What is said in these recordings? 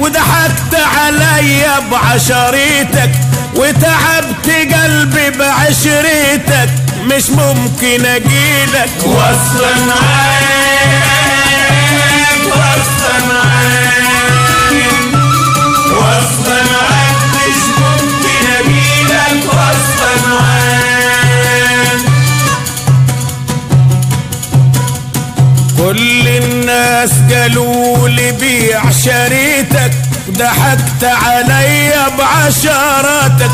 وضحكت عليا بعشريتك وتعبت قلبي بعشريتك مش ممكن اجيلك وصلا معاك وصلا معاك وصلا معاك مش ممكن اجيلك وصلا معاك كل الناس قالوا لي بيع شريتك ضحكت عليا بعشراتك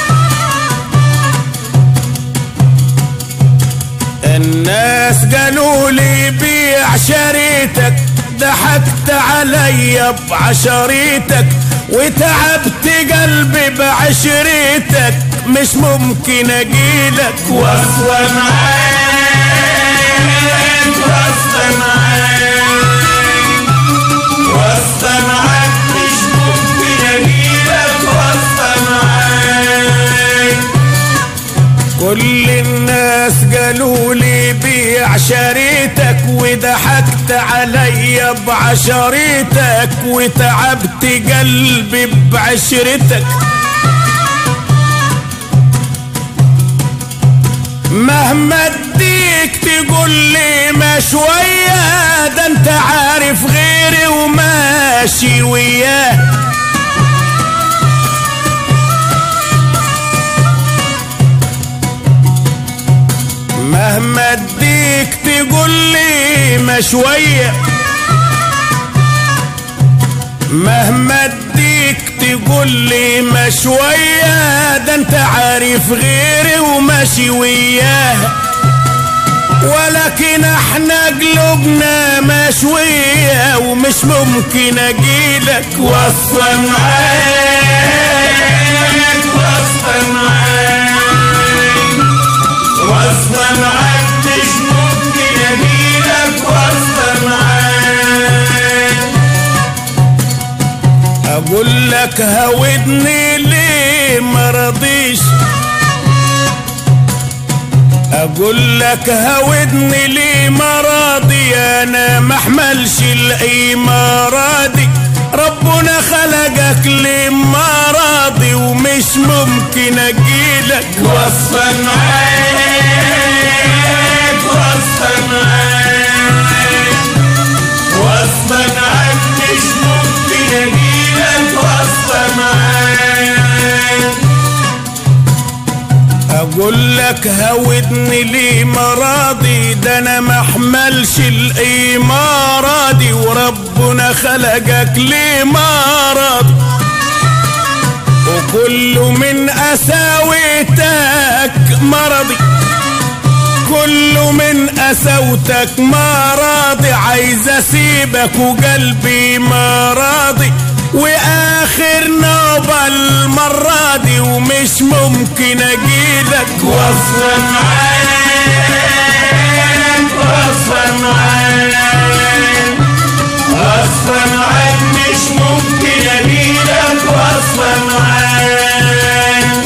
الناس قالوا لي بيع شريتك ضحكت عليا بعشريتك وتعبت قلبي بعشريتك مش ممكن اجيلك وصلا معاك وصلا معاك وصلا معاك مش ممكن اجيلك وصلا معاك كل الناس قالوا لي بيع شريتك وضحكت عليا بعشريتك وتعبت قلبي بعشرتك مهما اديك تقول لي ما شوية ده انت عارف غيري وماشي وياه مهما اديك تقول لي ما شوية مهما اديك تقول لي ما شوية ده انت عارف غيري وماشي وياه ولكن احنا قلوبنا مشوية ومش ممكن اجيلك وصلا معاك وصلا معاك وصلا معاك مش ممكن اجيلك وصلا معاك اقول لك هودني ليه ما رضيش اقول لك هودني ليه ما راضي انا ما احملش الايما راضي ربنا خلقك ليه ما راضي ومش ممكن اجيلك وصلا معاك وصلا معاك وصلا معاك مش ممكن اجيلك وصلا معاك اقول لك هودني ليه مراضي ده انا ما احملش الايما راضي وربنا خلقك ليه راضي وكله من اساويتك مرضي كله من قساوتك ما راضي عايز اسيبك وقلبي ما راضي واخر نوبة المرة دي ومش ممكن اجيلك وصلا معاك وصلا معاك وصلا معاك مش ممكن اجيلك وصلا معاك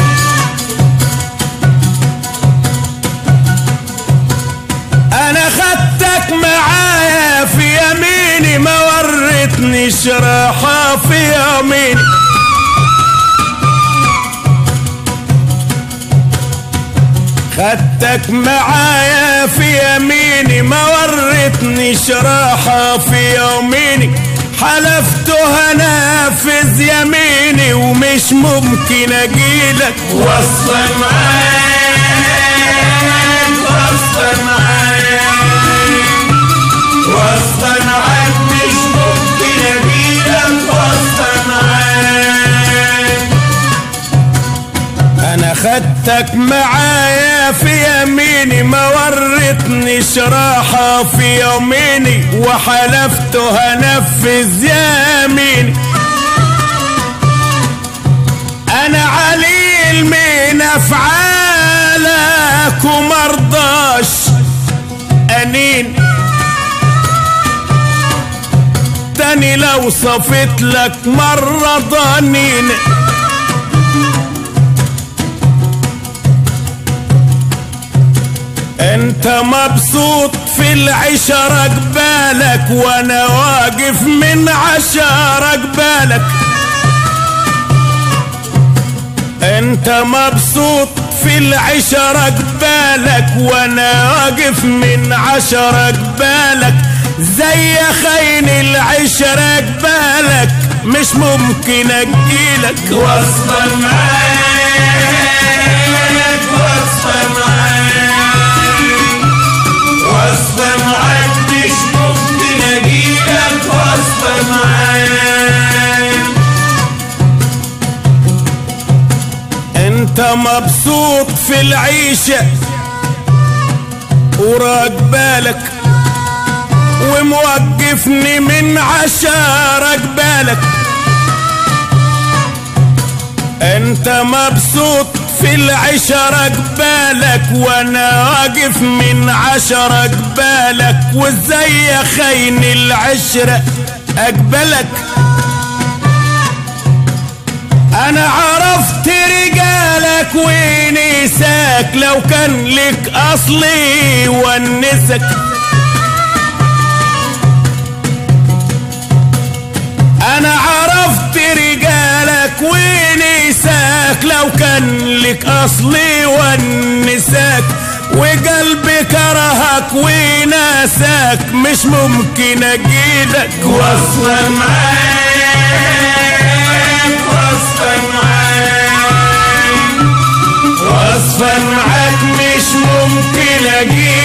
انا خدتك معايا في يميني ما ورتنيش راحة في يميني خدتك معايا في يميني ما ورتنيش راحة في يوميني حلفت هنفذ يميني ومش ممكن اجيلك وصلا معاك وصلا معاك وصلا معاك مش ممكن اجيلك وصلا معاك انا خدتك معايا في يميني ما ورتنيش راحة في يوميني وحلفت هنفذ يميني انا عليل من افعالك ومرضاش انين تاني لو صفت لك مرة ضنين انت مبسوط في العشرة قبالك وانا واقف من عشرة قبالك انت مبسوط في العشرة قبالك وانا واقف من عشرة قبالك زي خاين العشرة قبالك مش ممكن اجيلك وصفا معاك وصفا معاك وصفا معاك مش ممكن اجيلك وصفا معاك انت مبسوط في العيشة وراك بالك وموقفني من عشرة قبالك انت مبسوط في العشرة قبالك وانا واقف من عشرة قبالك وازاي يا خاين العشرة اقبلك انا عرفت رجالك ونساك لو كان لك اصلي ونسك انا عرفت رجالك ونساك لو كان لك اصلي ونساك وقلبي كرهك وناساك مش ممكن اجيلك وصفا معاك وصفا معاك وصفا معاك مش ممكن اجيلك